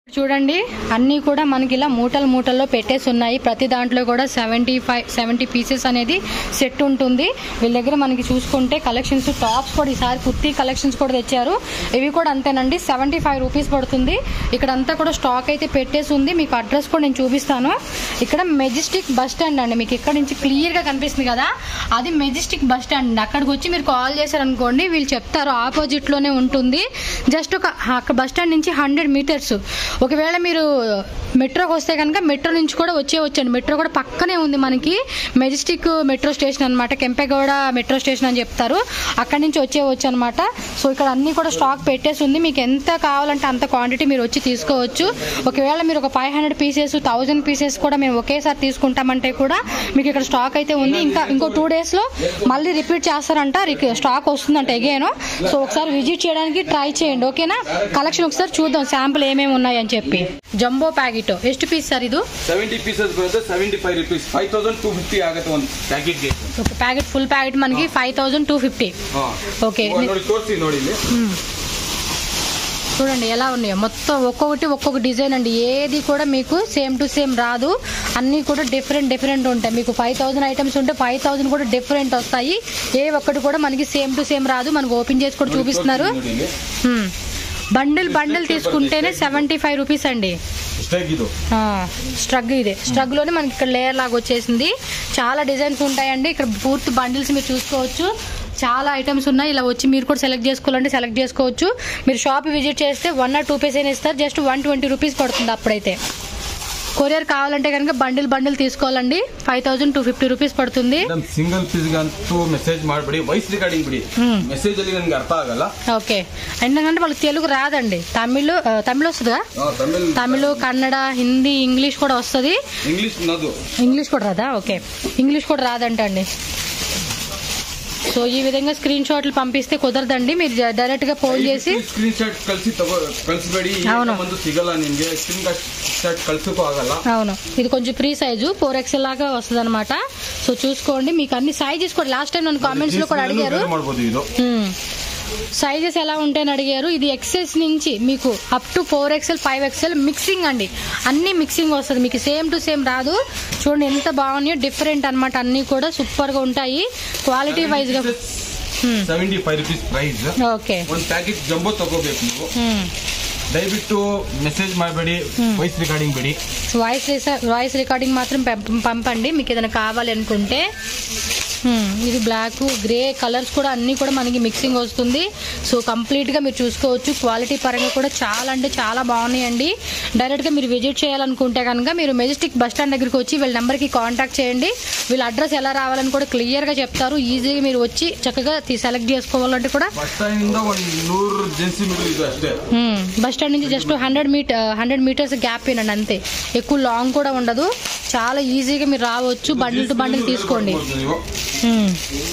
చూడండి అన్నీ కూడా మనకి ఇలా మూటలు మూటల్లో పెట్టేసి ఉన్నాయి ప్రతి దాంట్లో కూడా సెవెంటీ ఫైవ్ సెవెంటీ పీసెస్ అనేది సెట్ ఉంటుంది వీళ్ళ దగ్గర మనకి చూసుకుంటే కలెక్షన్స్ టాప్స్ కూడా ఈసారి కుర్తీ కలెక్షన్స్ కూడా తెచ్చారు ఇవి కూడా అంతేనండి సెవెంటీ ఫైవ్ రూపీస్ పడుతుంది ఇక్కడ అంతా కూడా స్టాక్ అయితే పెట్టేసి ఉంది మీకు అడ్రస్ కూడా నేను చూపిస్తాను ఇక్కడ మెజెస్టిక్ బస్ స్టాండ్ అండి మీకు ఇక్కడ నుంచి క్లియర్ గా కనిపిస్తుంది కదా అది మెజెస్టిక్ బస్ స్టాండ్ అండి అక్కడికి వచ్చి మీరు కాల్ చేశారనుకోండి వీళ్ళు చెప్తారు ఆపోజిట్ లోనే ఉంటుంది జస్ట్ ఒక అక్కడ బస్ స్టాండ్ నుంచి హండ్రెడ్ మీటర్స్ ఒకవేళ మీరు మెట్రోకి వస్తే కనుక మెట్రో నుంచి కూడా వచ్చే వచ్చండి మెట్రో కూడా పక్కనే ఉంది మనకి మెజెస్టిక్ మెట్రో స్టేషన్ అనమాట కెంపెగౌడ మెట్రో స్టేషన్ అని చెప్తారు అక్కడి నుంచి వచ్చేవచ్చు అనమాట సో ఇక్కడ అన్ని కూడా స్టాక్ పెట్టేసి ఉంది మీకు ఎంత కావాలంటే అంత క్వాంటిటీ మీరు వచ్చి తీసుకోవచ్చు ఒకవేళ మీరు ఒక five hundred pieces thousand pieces కూడా మేము ఒకేసారి తీసుకుంటామంటే కూడా మీకు ఇక్కడ స్టాక్ అయితే ఉంది ఇంకా ఇంకో టూ డేస్ లో మళ్ళీ రిపీట్ చేస్తారంట రిక్- స్టాక్ వస్తుందంట ఎగేను సో ఒకసారి విజిట్ చేయడానికి ట్రై చేయండి ఓకేనా కలెక్షన్ ఒకసారి చూద్దాం శాంపుల్ ఏమేమి ఉన్నాయి అని చెప్పి జంబో ప్యాకెట్ ಎಷ್ಟು పీస్ సార్ ಇದು ಸೆವೆಂಟಿ ಪೀಸಸ್ ಬರುತ್ತೆ seventy five rupees five thousand two fifty ಆಗುತ್ತೆ ಒಂದು ಪ್ಯಾಕೆಟ್ಗೆ ఒక ప్యాకెట్ ఫుల్ ప్యాకెట్ మనకి five thousand two fifty okay ನೋಡಿ ತೋರಿಸಿ ನೋಡಿ ಇಲ್ಲಿ చూడండి ఎలా ఉన్నాయో మొత్తం ఒక్కొక్కటి ఒక్కొక్క డిజైన్ అండి ఏది కూడా మీకు సేమ్ టు సేమ్ రాదు అన్నీ కూడా డిఫరెంట్ డిఫరెంట్ ఉంటాయి మీకు ఫైవ్ థౌసండ్ ఐటమ్స్ ఉంటే ఫైవ్ థౌసండ్ కూడా డిఫరెంట్ వస్తాయి ఏ ఒక్కటి కూడా మనకి సేమ్ టు సేమ్ రాదు మనకు ఓపెన్ చేసి కూడా చూపిస్తున్నారు ನೋಡಿ ಇಲ್ಲಿ బండిల్ బండిల్ తీసుకుంటేనే సెవెంటీ ఫైవ్ రూపీస్ అండి ಎಷ್ಟಾಗಿದು స్ట్రగ్ ఇదే స్ట్రగ్ లోనే మనకి ఇక్కడ లేయర్ లాగా వచ్చేసింది చాలా డిజైన్స్ ఉంటాయండి ఇక్కడ పూర్తి బండిల్స్ మీరు చూసుకోవచ్చు చాలా ఐటమ్స్ ఉన్నాయి ఇలా వచ్చి మీరు కూడా సెలెక్ట్ చేసుకోవాలంటే సెలెక్ట్ చేసుకోవచ్చు మీరు షాప్ విజిట్ చేస్తే వన్ ఆర్ టూ పీస్ అయినా ఇస్తారు జస్ట్ వన్ ట్వంటీ రూపీస్ పడుతుంది అప్పుడైతే కొరియర్ కావాలంటే కనుక బండిల్ బండిల్ తీసుకోవాలండి five thousand two fifty rupees పడుతుంది ಮೇಡಮ್ ಸಿಂಗಲ್ ಪೀಸ್ಗೆ ಅಂತೂ ಮೆಸೇಜ್ ಮಾಡಬೇಡಿ ವಾಯ್ಸ್ ರೆಕಾರ್ಡಿಂಗ್ ಬಿಡಿ ಹ್ಮ್. ಮೆಸೇಜ್ ಅಲ್ಲಿ ನನಗೆ ಅರ್ಥ ಆಗಲ್ಲ ఓకే ఎందుకంటే వాళ్ళకి తెలుగు రాదండి తమిళ్ ఆ, తమిళ్ వస్తుందా ತಮಿಳ್ తమిళ్ కన్నడ హిందీ ఇంగ్లీష్ కూడా వస్తుంది ಇಂಗ್ಲಿಷ್ ನದು ఇంగ్లీష్ కూడా రాదా ఓకే ఇంగ్లీష్ కూడా రాదంట అండి సో ఈ విధంగా స్క్రీన్ షాట్లు పంపిస్తే కుదరదండి మీరు డైరెక్ట్ గా ఫోన్ చేసి ಸ್ಕ್ರೀನ್ ಶಾಟ್ ಕಳ್ಸಿ ತಗೋ ಕಳ್ಸಬೇಡಿ అవును. ಒಂದು ಸಿಗಲ್ಲ ನಿಮ್ಗೆ ಸ್ಕ್ರೀನ್ ಶಾಟ್ ಕಳ್ಸಕ್ಕೂ ಆಗಲ್ಲ అవును ఇది కొంచెం ఫ్రీ సైజు ఫోర్ ఎక్స్ఎల్ లాగా వస్తుంది అనమాట సో చూసుకోండి మీకు అన్ని సైజెస్ కూడా లాస్ట్ టైం నన్ను కామెంట్స్ లో కూడా అడిగారు ಬೇರೆ ಮಾಡ್ಬೋದು ಇದು సైజెస్ ఎలా ఉంటాయని అడిగారు ఇది ఎక్సెస్ నుంచి మీకు up to four XL five XL mixing అండి అన్ని మిక్సింగ్ వస్తుంది మీకు సేమ్ టు సేమ్ రాదు చూడండి ఎంత బాగున్నాయో డిఫరెంట్ అన్నమాట అన్ని కూడా సూపర్ గా ఉంటాయి క్వాలిటీ వైజ్ గా seventy five rupees price okay ಒಂದು ಪ್ಯಾಕೆಟ್ ಜಂಬೋ ತಗೋಬೇಕು ನೀವು ದಯವಿಟ್ಟು ಮೆಸೇಜ್ ಮಾಡಬೇಡಿ ವಾಯ್ಸ್ ರೆಕಾರ್ಡಿಂಗ್ ಬಿಡಿ వాయిస్ వాయిస్ రికార్డింగ్ మాత్రం పంప- పంపండి మీకు ఏదైనా కావాలి అనుకుంటే హ్మ్, ఇది బ్లాక్ గ్రే కలర్స్ కూడా అన్ని కూడా మనకి మిక్సింగ్ వస్తుంది సో కంప్లీట్ గా మీరు చూసుకోవచ్చు క్వాలిటీ పరంగా కూడా చాలా అంటే చాలా బాగున్నాయండి డైరెక్ట్ గా మీరు విజిట్ చేయాలనుకుంటే కనుక మీరు మెజెస్టిక్ బస్ స్టాండ్ దగ్గరికి వచ్చి వీళ్ళ నెంబర్ కి కాంటాక్ట్ చేయండి వీళ్ళ అడ్రస్ ఎలా రావాలని కూడా క్లియర్ గా చెప్తారు ఈజీగా మీరు వచ్చి చక్కగా సెలెక్ట్ చేసుకోవాలంటే కూడా ಬಸ್ ಸ್ಟ್ಯಾಂಡ್ ಇಂದ ಒಂದು ನೂರು ಜೆನ್ಸಿ ಮೀಟರ್ ಇದು ಅಷ್ಟೇ మ్మ్. బస్ స్టాండ్ నుంచి just hundred meter hundred meters gap ఏనండి అంతే ఎక్కువ లాంగ్ కూడా ఉండదు చాలా ఈజీగా మీరు రావచ్చు బండిల్ టు బండిల్ తీసుకోండి ನೀವು మ్మ్.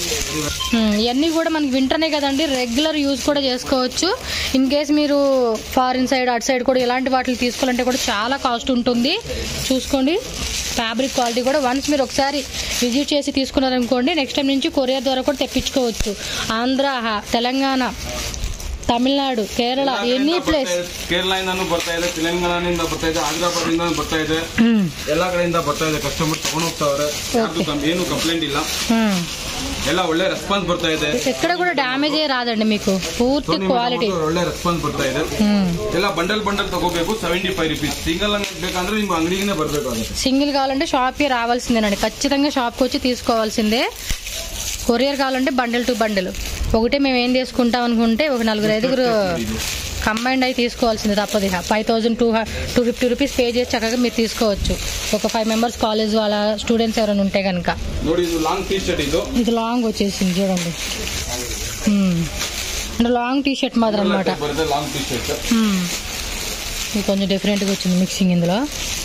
మ్మ్. ఇవన్నీ కూడా మనకి వింటనే కదండి రెగ్యులర్ యూజ్ కూడా చేసుకోవచ్చు ఇన్ కేస్ మీరు ఫారిన్ సైడ్ అటు సైడ్ కూడా ఇలాంటి వాటిని తీసుకోవాలంటే కూడా చాలా కాస్ట్ ఉంటుంది చూసుకోండి ఫ్యాబ్రిక్ క్వాలిటీ కూడా వన్స్ మీరు ఒకసారి విజిట్ చేసి తీసుకున్నారనుకోండి నెక్స్ట్ టైం నుంచి కొరియర్ ద్వారా కూడా తెప్పించుకోవచ్చు ఆంధ్ర హ- తెలంగాణ తమిళనాడు కేరళ ఎనీ ప్లేస్ ಕೇರಳದಿಂದನೂ ಬರ್ತಾ ಇದೆ ತೆಲಂಗಾಣದಿಂದ ಬರ್ತಾ ಇದೆ ಹೈದರಾಬಾದಿಂದ ಬರ್ತಾ ಇದೆ ಎಲ್ಲಾ ಕಡೆಯಿಂದ ಬರ್ತಾ ಇದೆ ಕಸ್ಟಮರ್ ತಗೊಂಡ್ ಹೋಗ್ತಾವ್ರೆ ಯಾರ್ದು ಕಂ- ಏನು ಕಂಪ್ಲೇಂಟ್ ಇಲ್ಲ ಎಲ್ಲ ಒಳ್ಳೆ ರೆಸ್ಪಾನ್ಸ್ ಬರ್ತಾ ಇದೆ ఎక్కడ కూడా డ్యామేజ్ ఏ రాదండి మీకు పూర్తి Sony క్వాలిటీ madam ಅವ್ರು ಒಳ್ಳೆ ರೆಸ್ಪಾನ್ಸ್ ಬರ್ತಾ ಇದೆ ಎಲ್ಲ ಬಂಡಲ್ ಬಂಡಲ್ ತಗೋಬೇಕು ಸೆವೆಂಟಿ ಫೈವ್ ರುಪೀಸ್ ಸಿಂಗಲ್ ಬೇಕಂದ್ರೆ ನಿಮ್ಗೆ ಅಂಗಡಿಗೆ ಬರ್ಬೇಕಾಗುತ್ತೆ సింగిల్ కావాలంటే షాప్కి రావాల్సిందేనండి ఖచ్చితంగా షాప్కి వచ్చి తీసుకోవాల్సిందే కొరియర్ కావాలంటే బండిల్ టు బండిల్ ఒకటే మేము ఏం తీసుకుంటాం అనుకుంటే ఒక నలుగురు ఐదుగురు కంబైండ్ అయి తీసుకోవాల్సింది తప్పదు five thousand two two fifty rupees pay చేసి చక్కగా మీరు తీసుకోవచ్చు ఒక ఫైవ్ మెంబర్స్ కాలేజ్ వాళ్ళ స్టూడెంట్స్ ఎవరైనా ఉంటే కనుక ನೋಡಿ ಇದು ಲಾಂಗ್ ಟಿ ಶರ್ಟ್ ಇದು ఇది లాంగ్ వచ్చేసింది చూడండి మ్మ్. అంటే లాంగ్ టీ షర్ట్ మాత్రం అనమాట ಬರುತ್ತೆ ಲಾಂಗ್ ಟಿ ಶರ್ಟ್ ఇది కొంచెం డిఫరెంట్గా వచ్చింది మిక్సింగ్ ఇందులో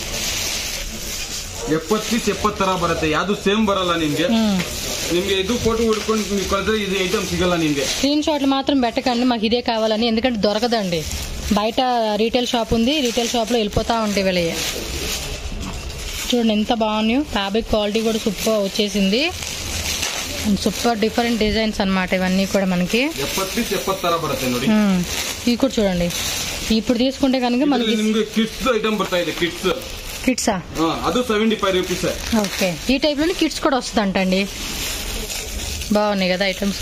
ಎಪ್ಪತ್ತು ಪೀಸ್ ಎಪ್ಪತ್ತು ತರ ಬರುತ್ತೆ ಯಾವ್ದು ಸೇಮ್ ಬರಲ್ಲ ನಿಮ್ಗೆ మ్మ్. ನಿಮ್ಗೆ ಇದು ಫೋಟೋ ಹುಡ್ಕೊಂಡು ನೀವು ಕಳೆದ್ರೆ ಇದು ಐಟಮ್ ಸಿಗಲ್ಲ ನಿಮ್ಗೆ స్క్రీన్ షాట్లు మాత్రం పెట్టకండి మాకు ఇదే కావాలని ఎందుకంటే దొరకదండి బయట రీటైల్ షాప్ ఉంది రీటైల్ షాప్లో వెళ్ళిపోతా ఉంటాయి వీళ్ళవి చూడండి ఎంత బాగున్నాయో ఫ్యాబ్రిక్ క్వాలిటీ కూడా సూపర్ వచ్చేసింది సూపర్ డిఫరెంట్ డిజైన్స్ అన్నమాట ఇవన్నీ కూడా మనకి ಎಪ್ಪತ್ತು ಪೀಸ್ ಎಪ್ಪತ್ತು ತರ ಬರುತ್ತೆ ನೋಡಿ మ్మ్. ఇవి కూడా చూడండి ఇప్పుడు తీసుకుంటే కనుక మనకి ಇದ್ರಲ್ಲಿ ನಿಮ್ಗೆ ಕಿಡ್ಸ್ ಐಟಮ್ ಬರ್ತಾ ಇದೆ ಕಿಡ್ಸ್ కిట్సా ಅದು ಸೆವೆಂಟಿ ಫೈವ್ ರುಪೀಸ್ ఓకే ఈ టైప్లోనే కిట్స్ కూడా వస్తుందంటండి బాగున్నాయి కదా ఐటమ్స్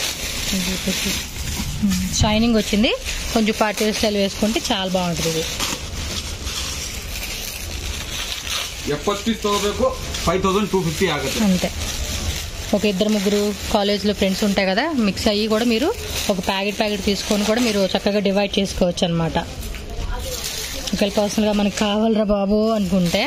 షైనింగ్ వచ్చింది కొంచెం పార్టీ స్టైల్ వేసుకుంటే చాలా బాగుంటుంది ఇది ಎಪ್ಪತ್ತು ಪೀಸ್ ತಗೋಬೇಕು ಫೈವ್ ತೌಸಂಡ್ ಟೂ ಫಿಫ್ಟಿ ಆಗುತ್ತೆ అంతే ఒక ఇద్దరు ముగ్గురు కాలేజ్లో ఫ్రెండ్స్ ఉంటాయి కదా మిక్స్ అయ్యి కూడా మీరు ఒక ప్యాకెట్ ప్యాకెట్ తీసుకొని కూడా మీరు చక్కగా డివైడ్ చేసుకోవచ్చు అనమాట ఒకవేళ పర్సనల్గా మనకి కావాలరా బాబు అనుకుంటే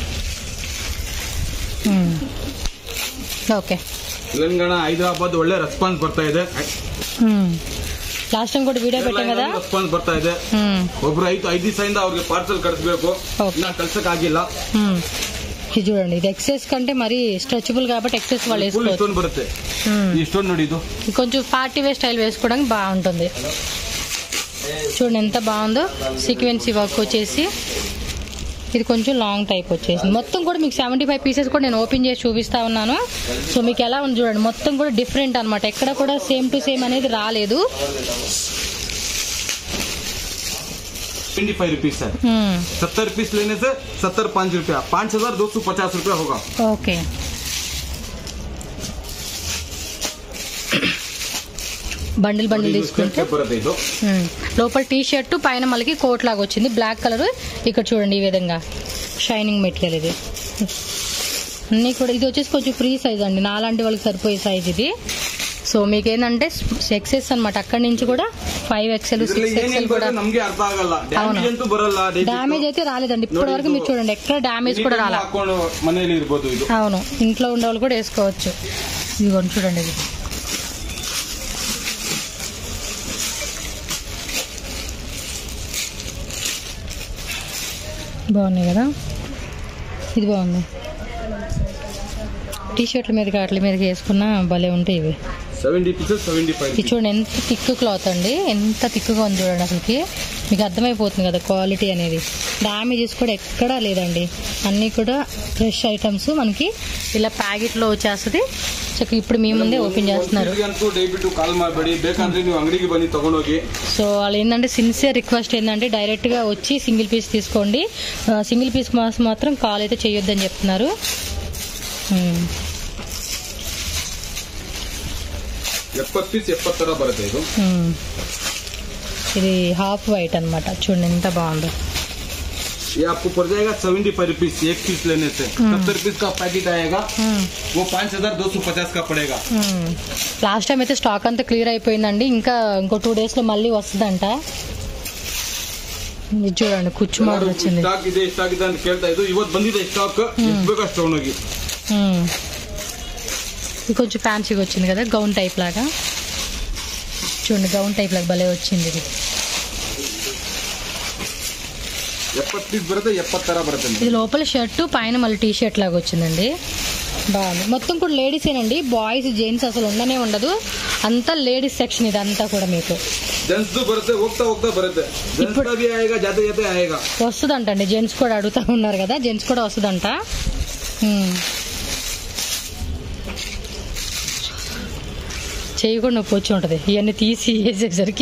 మ్మ్. ఓకే ತೆಲಂಗಾಣ ಹೈದರಾಬಾದ್ ಒಳ್ಳೆ ರೆಸ್ಪಾನ್ಸ್ ಬರ್ತಾ ಇದೆ మ్మ్. లాస్ట్ టైం కూడా వీడియో పెట్టాం కదా ರೆಸ್ಪಾನ್ಸ್ ಬರ್ತಾ ಇದೆ మ్మ్. ಒಬ್ರು ಐದು ಐದು ದಿವಸದಿಂದ ಅವ್ರಿಗೆ ಪಾರ್ಸಲ್ ಕಳಿಸ್ಬೇಕು Okay. ಇನ್ನ ಕಳ್ಸಕ್ ಆಗಿಲ್ಲ మ్మ్. ఇది చూడండి ఇది ఎక్సెస్ కంటే మరీ స్ట్రెచబుల్ కాబట్టి ఎక్సెస్ వాళ్ళు ಫುಲ್ వేసుకోవచ్చు ಇಷ್ಟೊಂದು ಬರುತ್ತೆ మ్మ్. ಇಷ್ಟೊಂದು ನೋಡಿ ಇದು ఇది కొంచెం పార్టీ వేర్ స్టైల్ వేసుకోవడానికి బాగుంటుంది చూడండి ఎంత బాగుందో సీక్వెన్సీ వర్క్ వచ్చేసి ఇది కొంచెం లాంగ్ టైప్ వచ్చేసింది మొత్తం కూడా మీకు సెవెంటీ ఫైవ్ పీసెస్ కూడా నేను ఓపెన్ చేసి చూపిస్తా ఉన్నాను సో మీకు ఎలా ఉంది చూడండి మొత్తం కూడా డిఫరెంట్ అనమాట ఎక్కడ కూడా సేమ్ టు సేమ్ అనేది రాలేదు ट्वेंटी फाइव रुपीज है మ్మ్. सत्तर पीस लेने से सत्तर पाँच रुपया पाँच हजार दो सौ पचास रुपया होगा ఓకే బండిల్ బండిల్ ಇದು తీసుకుంటే step ಬರುತ್ತೆ ಇದು మ్మ్. లోపల టీ షర్ట్ పైన మనకి కోట్ లాగా వచ్చింది బ్లాక్ కలర్ ఇక్కడ చూడండి ఈ విధంగా షైనింగ్ మెటీరియల్ ఇది అన్నీ కూడా ఇది వచ్చేసి కొంచెం ఫ్రీ సైజ్ అండి నాలాంటి వాళ్ళకి సరిపోయే సైజ్ ఇది సో మీకు ఏంటంటే ఎక్సెస్ అన్నమాట అక్కడి నుంచి కూడా ఫైవ్ ఎక్సెల్ ಇದ್ರಲ್ಲಿ సిక్స్ ಏನೇನ್ ఎక్సెల్ కూడా ಬರುತ್ತೆ ನಮ್ಗೆ ಅರ್ಥ ಆಗಲ್ಲ ಡ್ಯಾಮೇಜ್ ಅಂತೂ ಬರಲ್ಲ డ్యామేజ్ అయితే రాలేదండి ఇప్పటి వరకు మీరు చూడండి ఎక్కడ డ్యామేజ్ కూడా రాలా ಹಾಕೊಂಡು ಮನೆಯಲ್ಲಿ ಇರ್ಬೋದು ಇದು అవును ఇంట్లో ఉండే వాళ్ళు కూడా వేసుకోవచ్చు ఇదిగోండి చూడండి ఇది బాగున్నాయి కదా ఇది బాగుంది టీ షర్ట్ల మీద వాటి మీదకి వేసుకున్నా భలే ఉంటాయి ఇవి ಸೆವೆಂಟಿ ಪೀಸಸ್ ಸೆವೆಂಟಿ ಫೈವ್ ఇది చూడండి ఎంత థిక్ క్లాత్ అండి ఎంత థిక్గా ఉంది చూడండి అసలుకి మీకు అర్థమైపోతుంది కదా క్వాలిటీ అనేది డ్యామేజెస్ కూడా ఎక్కడా లేదండి అన్నీ కూడా ఫ్రెష్ ఐటమ్స్ మనకి ఇలా ప్యాకెట్లో వచ్చేస్తుంది చక్క ఇప్పుడు మీ ముందే ఓపెన్ చేస్తున్నారు ಅಂತೂ ದಯವಿಟ್ಟು ಕಾಲ್ ಮಾಡಬೇಡಿ ಬೇಕಂದ್ರೆ ನೀವು ಅಂಗಡಿಗೆ ಬನ್ನಿ ತಗೊಂಡೋಗಿ సో వాళ్ళు ఏంటంటే సిన్సియర్ రిక్వెస్ట్ ఏంటంటే డైరెక్ట్గా వచ్చి సింగిల్ పీస్ తీసుకోండి సింగిల్ పీస్ మాస్ మాత్రం కాల్ అయితే చేయొద్దని చెప్తున్నారు ఉమ్. ಎಪ್ಪತ್ತು ಪೀಸ್ ಎಪ್ಪತ್ತರ ಬರುತ್ತೆ ಇದು ఉమ్. ఇది హాఫ్ వైట్ అన్నమాట చూడండి ఎంత బాగుందో ये आपको पड़ जाएगा सेवेंटी फाइव रुपीज एक पीस लेने से सत्तर पीस का पैकेट आएगा ఉమ్. वो पाँच हजार दो सौ पचास का पड़ेगा లాస్ట్ టైం అయితే స్టాక్ అంతా క్లియర్ అయిపోయిందండి ఇంకా ఇంకో టూ డేస్ లో మళ్ళీ వస్తుందంట ఇది చూడండి కుచ్చు మోడల్ వచ్చింది ಸ್ಟಾಕ್ ಇದೆ ಸ್ಟಾಕ್ ಇದೆ ಅಂತ ಕೇಳ್ತಾ ಇದ್ದು ಇವತ್ತು ಬಂದಿದೆ ಸ್ಟಾಕ್ ಎಷ್ಟು ಬೇಕು ಅಷ್ಟು ತಗೊಂಡೋಗಿ ఉమ్. ఇది కొంచెం ఫ్యాన్సీగా వచ్చింది కదా గౌన్ టైప్ లాగా చూడండి గౌన్ టైప్ లాగా భలే వచ్చింది ఇది ಎಪ್ಪತ್ತು ಪೀಸ್ ಬರುತ್ತೆ ಎಪ್ಪತ್ತರ ಬರುತ್ತೆ ఇది లోపల షర్టు పైన మళ్ళీ టీ షర్ట్ లాగా వచ్చిందండి బాగుంది మొత్తం కూడా లేడీసేనండి బాయ్స్ జెంట్స్ అసలు ఉండనే ఉండదు అంతా లేడీస్ సెక్షన్ ఇదంతా కూడా మీకు ಜೆಂಟ್ಸ್ ಬರುತ್ತೆ ಹೋಗ್ತಾ ಹೋಗ್ತಾ ಬರುತ್ತೆ ಜೆಂಟ್ಸ್ का भी आएगा जाते जाते आएगा వస్తుందంట అండి జెంట్స్ కూడా అడుగుతా ఉన్నారు కదా జెంట్స్ కూడా వస్తుందంట ఉమ్. చెయ్యి కూడా నొప్పి వచ్చి ఉంటుంది ఇవన్నీ తీసి వేసేసరికి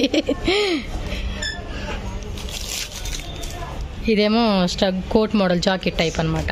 ఇదేమో స్టగ్ కోట్ మోడల్ జాకెట్ టైప్ అనమాట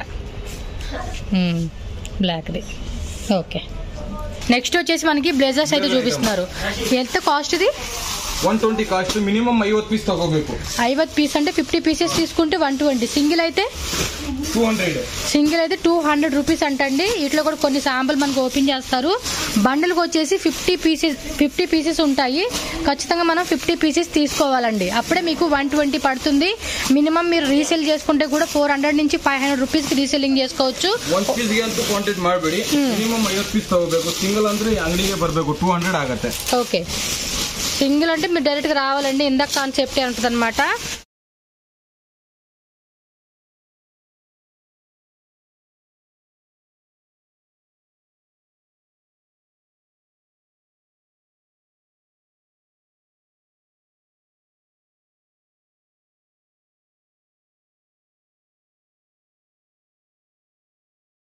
బ్లాక్ది ఓకే నెక్స్ట్ వచ్చేసి మనకి బ్లేజర్స్ అయితే చూపిస్తున్నారు ఎంత కాస్ట్ ఇది ಒನ್ ಟ್ವೆಂಟಿ ಕಾಸ್ಟ್ ಮಿನಿಮಮ್ ಐವತ್ತು ಪೀಸ್ ತಗೋಬೇಕು ఐవత్ పీస్ అంటే ఫిఫ్టీ పీసెస్ తీసుకుంటే వన్ ట్వంటీ సింగిల్ అయితే ಟೂ ಹಂಡ್ರೆಡ್ సింగిల్ అయితే టూ హండ్రెడ్ రూపీస్ అంటండి ఇట్లా కూడా కొన్ని శాంపుల్ మనకు ఓపెన్ చేస్తారు బండిల్కి వచ్చేసి ఫిఫ్టీ పీసెస్ ఫిఫ్టీ పీసెస్ ఉంటాయి ఖచ్చితంగా మనం ఫిఫ్టీ పీసెస్ తీసుకోవాలండి అప్పుడే మీకు వన్ ట్వంటీ పడుతుంది మినిమం మీరు రీసేల్ చేసుకుంటే కూడా ఫోర్ హండ్రెడ్ నుంచి ఫైవ్ హండ్రెడ్ రూపీస్కి రీసేలింగ్ చేసుకోవచ్చు ಒಂದ್ ಪೀಸ್ಗೆ ಅಂತೂ ಕ್ವಾಂಟಿಟಿ ಮಾಡಬೇಡಿ ಮಿನಿಮಮ್ ಐವತ್ತು ಪೀಸ್ ತಗೋಬೇಕು ಸಿಂಗಲ್ ಅಂದ್ರೆ ಅಂಗಡಿಗೆ ಬರಬೇಕು ಟೂ ಹಂಡ್ರೆಡ್ ಆಗುತ್ತೆ ఓకే సింగిల్ అంటే మీరు డైరెక్ట్గా రావాలండి ఇందాక కాన్సెప్ట్ ఉంటుంది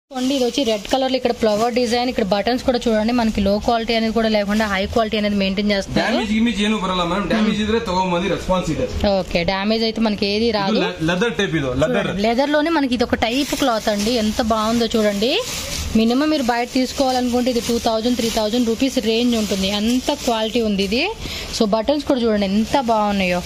చూడండి ఇది వచ్చి రెడ్ కలర్ లో ఇక్కడ ఫ్లవర్ డిజైన్ ఇక్కడ బటన్స్ కూడా చూడండి మనకి లో క్వాలిటీ అనేది కూడా లేకుండా హై క్వాలిటీ అనేది మెయింటైన్ చేస్తున్నారు ಡ್ಯಾಮೇಜ್ ಗಿಮೇಜ್ ಏನು ಬರಲ್ಲ ಮೇಡಮ್ ಡ್ಯಾಮೇಜ್ ಇದ್ರೆ ತಗೊಂಬಂದಿ ರೆಸ್ಪಾನ್ಸ್ ಇದೆ ఓకే డ్యామేజ్ అయితే మనకి ఏది రాదు ಲೆದರ್ ಟೈಪ್ ಇದು ಲೆದರ್ లెదర్ లోనే మనకి ఇది ఒక టైప్ క్లాత్ అండి ఎంత బాగుందో చూడండి మినిమం మీరు బయట తీసుకోవాలనుకుంటే ఇది two thousand three thousand rupees range ఉంటుంది అంత క్వాలిటీ ఉంది ఇది సో బటన్స్ కూడా చూడండి ఎంత బాగున్నాయో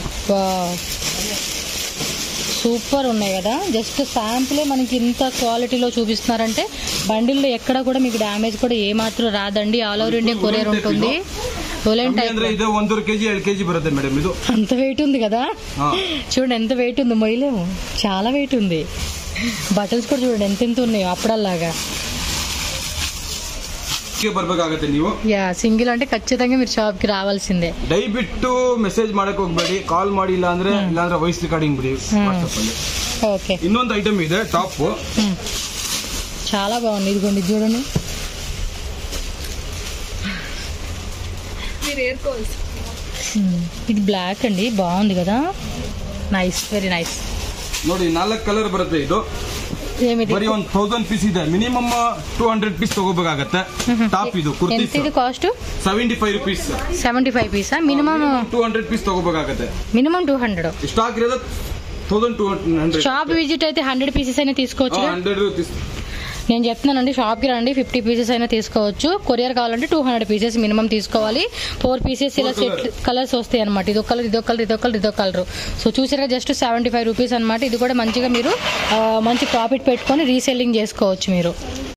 సూపర్ ఉన్నాయి కదా జస్ట్ శాంపులే మనకి ఇంత క్వాలిటీలో చూపిస్తున్నారంటే బండిల్లో ఎక్కడ కూడా మీకు డ్యామేజ్ కూడా ఏ మాత్రం రాదండి ఆల్ ఓవర్ ఇండియా కొరియర్ ఉంటుంది ఓలెన్ టైప్ ಅಂದ್ರೆ ಇದು ಒಂದೂವರೆ ಕೆಜಿ ಎರಡು ಕೆಜಿ ಬರುತ್ತೆ ಮೇಡಮ್ ಇದು అంత వెయిట్ ఉంది కదా ಹಾ. చూడండి ఎంత వెయిట్ ఉంది మొయ్యలేము చాలా వెయిట్ ఉంది బటన్స్ కూడా చూడండి ఎంత ఎంత ఉన్నాయో అప్పుడల్లాగా ಗೆ ಬರ್ಬೇಕಾಗತ್ತೆ ನೀವು యా సింగిల్ అంటే ఖచ్చితంగా మీరు షాప్ కి రావాల్సిందే ದಯವಿಟ್ಟು ಮೆಸೇಜ್ ಮಾಡಕ್ ಹೋಗ್ಬೇಡಿ ಕಾಲ್ ಮಾಡಿ ಇಲ್ಲ ಅಂದ್ರೆ ಇಲ್ಲಾಂದ್ರೆ ವಾಯ್ಸ್ ರೆಕಾರ್ಡಿಂಗ್ ಬಿಡಿ ವಾಟ್ಸಪ್ ಅಲ್ಲಿ ఓకే ಇನ್ನೊಂದು ಐಟಮ್ ಇದೆ ಟಾಪ್ ఉమ్. చాలా బాగుంది ఇదిగోండి ఇది చూడండి ఉమ్. ఇది బ్లాక్ అండి బాగుంది కదా నైస్ వెరీ నైస్ ನೋಡಿ ನಾಲ್ಕು ಕಲರ್ ಬರುತ್ತೆ ಇದು ఏమిది ಬರೀ ಒಂದ್ ತೌಸಂಡ್ ಪೀಸ್ ಇದೆ ಮಿನಿಮಮ್ ಟೂ ಹಂಡ್ರೆಡ್ ಪೀಸ್ ತಗೋಬೇಕಾಗತ್ತೆ ಟಾಪ್ ಇದು ಕುರ್ತೀಸ್ ఎంత ఇది cost seventy five rupees seventy five పీసా మినిమం ಟೂ హండ్రెడ్ పీస్ ತಗೋಬೇಕಾಗತ್ತೆ మినిమం టూ హండ్రెడ్ ಸ್ಟಾಕ್ ಇರೋದು thousand two hundred shop visit అయితే హండ్రెడ్ పీసెస్ అయినా తీసుకోవచ్చు హండ్రెడ్ రూపీస్ నేను చెప్తున్నానండి షాప్కి రండి ఫిఫ్టీ పీసెస్ అయినా తీసుకోవచ్చు కొరియర్ కావాలంటే టూ హండ్రెడ్ పీసెస్ మినిమం తీసుకోవాలి ఫోర్ పీసెస్ ఇలా Four సెట్ కలర్స్ వస్తాయి అనమాట ఇదొక కలర్ ఇదొక కలర్ ఇదొక కలర్ ఇదొక కలర్ సో చూసారా జస్ట్ సెవెంటీ ఫైవ్ రూపీస్ అనమాట ఇది కూడా మంచిగా మీరు ఆ, మంచి ప్రాఫిట్ పెట్టుకొని రీసెల్లింగ్ చేసుకోవచ్చు మీరు